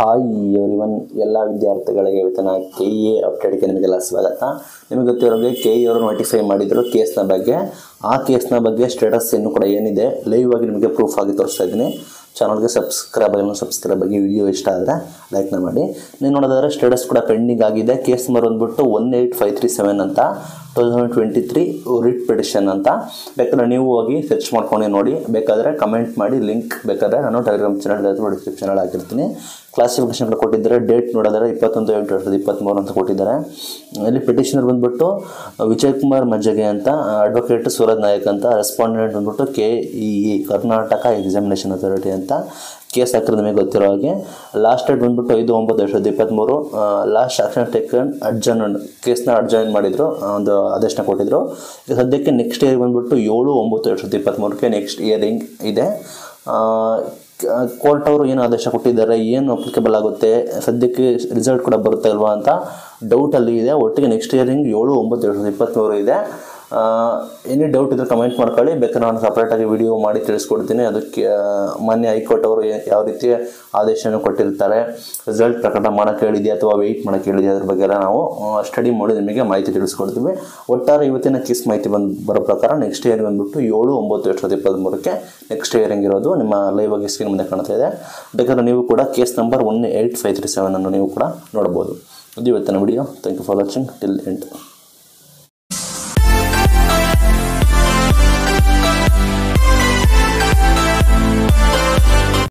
hi ಇವನ್ ಎಲ್ಲ ವಿದ್ಯಾರ್ಥಿಗಳಿಗೆ ಇವತ್ತಿನ ಕೆ ಎ ಅಪ್ಡೇಟ್ಗೆ ನಿಮಗೆಲ್ಲ ಸ್ವಾಗತ ನಿಮಗೆ ಗೊತ್ತಿರೋಂಗೆ ಕೆ ಇ ಅವರು ನೋಟಿಫೈ ಮಾಡಿದ್ರು ಕೇಸ್ನ ಬಗ್ಗೆ ಆ ಕೇಸ್ನ ಬಗ್ಗೆ ಸ್ಟೇಟಸ್ ಇನ್ನೂ ಕೂಡ ಏನಿದೆ ಲೈವ್ ಆಗಿ ನಿಮಗೆ ಪ್ರೂಫ್ ಆಗಿ ತೋರಿಸ್ತಾ ಇದ್ದೀನಿ ಚಾನಲ್ಗೆ ಸಬ್ಸ್ಕ್ರೈಬ್ ಆಗಿ ಸಬ್ಸ್ಕ್ರೈಬ್ ಆಗಿ ವಿಡಿಯೋ ಇಷ್ಟ ಆದರೆ ಲೈಕ್ನ ಮಾಡಿ ನೀವು ನೋಡೋದಾದ್ರೆ ಸ್ಟೇಟಸ್ ಕೂಡ ಪೆಂಡಿಂಗ್ ಆಗಿದೆ ಕೇಸ್ ನಂಬರ್ ಬಂದ್ಬಿಟ್ಟು one eight five three seven ಅಂತ two thousand twenty three writ petition ಅಂತ ಬೇಕಾದ್ರೆ ನೀವು ಹೋಗಿ ಸರ್ಚ್ ಮಾಡ್ಕೊಂಡು ನೋಡಿ ಬೇಕಾದರೆ ಕಮೆಂಟ್ ಮಾಡಿ ಲಿಂಕ್ ಬೇಕಾದರೆ ನಾನು ಟೆಲಿಗ್ರಾಮ್ ಚಾನಲ್ ಅಥವಾ ಡಿಸ್ಕ್ರಿಪ್ಷನಲ್ಲಿ ಹಾಕಿರ್ತೀನಿ ಕ್ಲಾಸಿಫಿಕೇಶನ್ ಕೂಡ ಕೊಟ್ಟಿದ್ದಾರೆ ಡೇಟ್ ನೋಡಿದ್ರೆ ಇಪ್ಪತ್ತೊಂದು ಎಂಟು ಎರಡು ಸಾವಿರದ ಇಪ್ಪತ್ತ್ಮೂರು ಅಂತ ಕೊಟ್ಟಿದ್ದಾರೆ ಇಲ್ಲಿ ಪಿಟಿಷನರ್ ಬಂದ್ಬಿಟ್ಟು ವಿಜಯ್ ಕುಮಾರ್ ಮಜ್ಜಗೆ ಅಂತ ಅಡ್ವೊಕೇಟ್ ಸೂರಜ್ ನಾಯಕ್ ಅಂತ ರೆಸ್ಪಾಂಡೆಂಟ್ ಬಂದ್ಬಿಟ್ಟು K E A Karnataka examination authority ಅಂತ ಕೇಸ್ ಹಾಕಿರೋದು ನಿಮಗೆ ಗೊತ್ತಿರೋ ಹಾಗೆ ಲಾಸ್ಟ್ ಡೇಟ್ ಬಂದ್ಬಿಟ್ಟು ಐದು ಒಂಬತ್ತು ಎರಡು ಸಾವಿರದ ಇಪ್ಪತ್ತ್ಮೂರು ಲಾಸ್ಟ್ ಆಕ್ಷನ್ ಟೇಕನ್ ಅಡ್ಜನ್ ಕೇಸ್ನ ಅಡ್ಜಾಯಿನ್ ಮಾಡಿದರು ಒಂದು ಆದೇಶನ ಕೊಟ್ಟಿದ್ರು ಈಗ ಸದ್ಯಕ್ಕೆ ನೆಕ್ಸ್ಟ್ ಇಯರ್ ಬಂದ್ಬಿಟ್ಟು ಏಳು ಒಂಬತ್ತು ಎರಡು ಸಾವಿರದ ಇಪ್ಪತ್ತ್ಮೂರಕ್ಕೆ ನೆಕ್ಸ್ಟ್ ಇಯರಿಂಗ್ ಇದೆ ಕೋರ್ಟ್ ಅವರು ಏನು ಆದೇಶ ಕೊಟ್ಟಿದ್ದಾರೆ ಏನು ಅಪ್ಲಿಕೇಬಲ್ ಆಗುತ್ತೆ ಸದ್ಯಕ್ಕೆ ರಿಸಲ್ಟ್ ಕೂಡ ಬರುತ್ತೆ ಅಲ್ವಾ ಅಂತ ಡೌಟಲ್ಲಿ ಇದೆ ಒಟ್ಟಿಗೆ ನೆಕ್ಸ್ಟ್ ಇಯರಿಂಗ್ ಏಳು ಒಂಬತ್ತು ಎರಡು ಸಾವಿರದ ಇಪ್ಪತ್ತ್ಮೂರು ಇದೆ ಎನಿ ಡೌಟ್ ಇದ್ರೆ ಕಮೆಂಟ್ ಮಾಡ್ಕೊಳ್ಳಿ ಬೇಕಾದ್ರೆ ನಾನು ಸಪ್ರೇಟಾಗಿ ವಿಡಿಯೋ ಮಾಡಿ ತಿಳಿಸ್ಕೊಡ್ತೀನಿ ಅದಕ್ಕೆ ಆ, ಮಾನ್ಯ ಹೈಕೋರ್ಟ್ ಅವರು ಏ- ಯಾವ ರೀತಿ ಆದೇಶನ ಕೊಟ್ಟಿರ್ತಾರೆ ರಿಸಲ್ಟ್ ಪ್ರಕಟ ಮಾಡೋಕ್ಕೆ ಹೇಳಿದೆ ಅಥವಾ ವೆಯ್ಟ್ ಮಾಡೋಕ್ಕೆ ಹೇಳಿದೆ ಅದ್ರ ಬಗ್ಗೆ ಎಲ್ಲ ನಾವು ಸ್ಟಡಿ ಮಾಡಿ ನಿಮಗೆ ಮಾಹಿತಿ ತಿಳಿಸ್ಕೊಡ್ತೀವಿ ಒಟ್ಟಾರೆ ಇವತ್ತಿನ ಕೇಸ್ ಮಾಹಿತಿ ಬಂದು ಬರೋ ಪ್ರಕಾರ ನೆಕ್ಸ್ಟ್ ಇಯರ್ ಬಂದ್ಬಿಟ್ಟು ಏಳು ಒಂಬತ್ತು ಎರಡು ಸಾವಿರದ ಇಪ್ಪತ್ತ್ಮೂರಕ್ಕೆ ನೆಕ್ಸ್ಟ್ ಇಯರಿಂಗ್ ಇರೋದು ನಿಮ್ಮ ಲೈವ್ ಆಗಿ ಸ್ಕ್ರೀನ್ ಮುಂದೆ ಕಾಣ್ತಾ ಇದೆ ಬೇಕಾದ್ರೆ ನೀವು ಕೂಡ case number one eight five three seven ಅನ್ನು ನೀವು ಕೂಡ ನೋಡ್ಬೋದು ಇದು ಇವತ್ತಿನ video thank you for watching till end